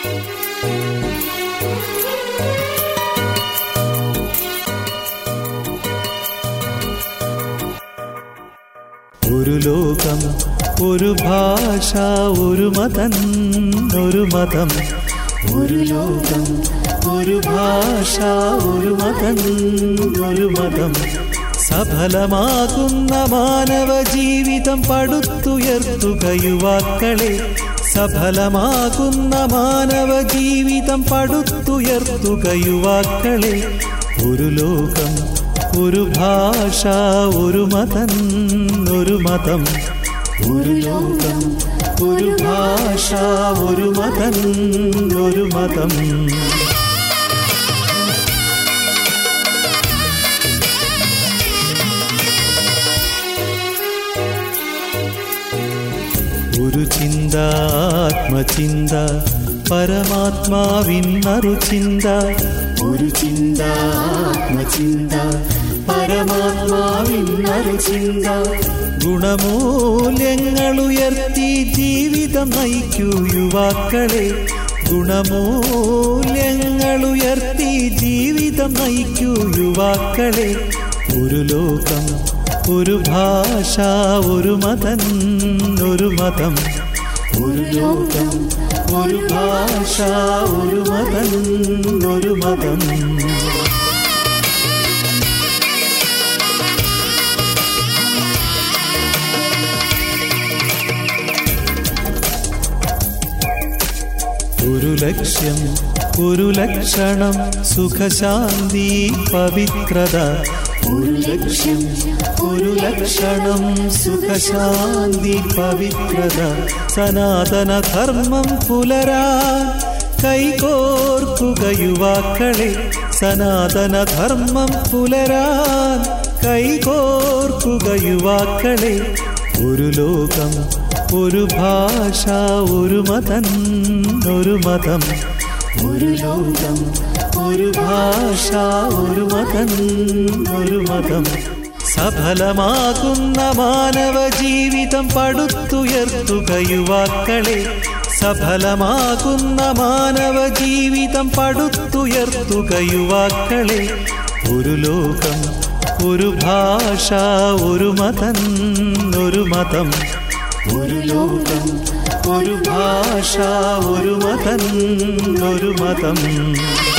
ഒരു ലോകം ഒരു ഭാഷ ഒരു മതം ഒരു മതം ഒരു ലോകം ഒരു ഭാഷ ഒരു മതം ഒരു മതം സഫലമാകുന്ന മാനവ ജീവിതം പടുത്തുയർത്തുക യുവാക്കളെ സഫലമാകുന്ന മാനവ ജീവിതം പടുത്തുയർത്തുക യുവാക്കളെ ഒരു ലോകം ഒരു ഭാഷ ഒരു മതം ഒരു മതം ഒരു ലോകം ഒരു ഭാഷ ഒരു മതം ഒരു മതം ഒരു ചിന്ത ആത്മചിന്ത പരമാത്മാവിൻ മറുചിന്ത ഒരു ചിന്ത ആത്മചിന്ത പരമാത്മാവിൻ മറുചിന്ത ഗുണമൂല്യങ്ങൾ ഉയർത്തി ജീവിതം നയിക്കൂ യുവാക്കളെ ഗുണമൂല്യങ്ങൾ ഉയർത്തി ജീവിതം നയിക്കൂ യുവാക്കളെ ഒരു ലോകം ഒരു ഭാഷ ഒരു മതം ഒരു മതം ഒരു ലോകം ഒരു ഭാഷ ഒരു മതം ഒരു മതം ഒരു ലക്ഷ്യം ഒരു ലക്ഷണം സുഖശാന്തി പവിത്രത ഒരു ലക്ഷ്യം ഒരു ലക്ഷണം സുഖശാന്തി പവിത്രത സനാതന ധർമ്മം പുലരാൻ കൈകോർക്കുക യുവാക്കളെ സനാതന ധർമ്മം പുലരാൻ കൈകോർക്കുക യുവാക്കളെ ഒരു ലോകം ഒരു ഭാഷ ഒരു മതം ഒരു മതം ഒരു ലോകം ഒരു ഭാഷ ഒരു മതം ഒരു മതം സഫലമാകുന്ന മാനവ ജീവിതം പടുത്തുയർത്തുക യുവാക്കളെ സഫലമാകുന്ന മാനവ ജീവിതം പടുത്തുയർത്തുക യുവാക്കളെ ഒരു ലോകം ഒരു ഭാഷ ഒരു മതം ഒരു മതം ഒരു ലോകം ഒരു ഭാഷ ഒരു മതം ഒരു മതം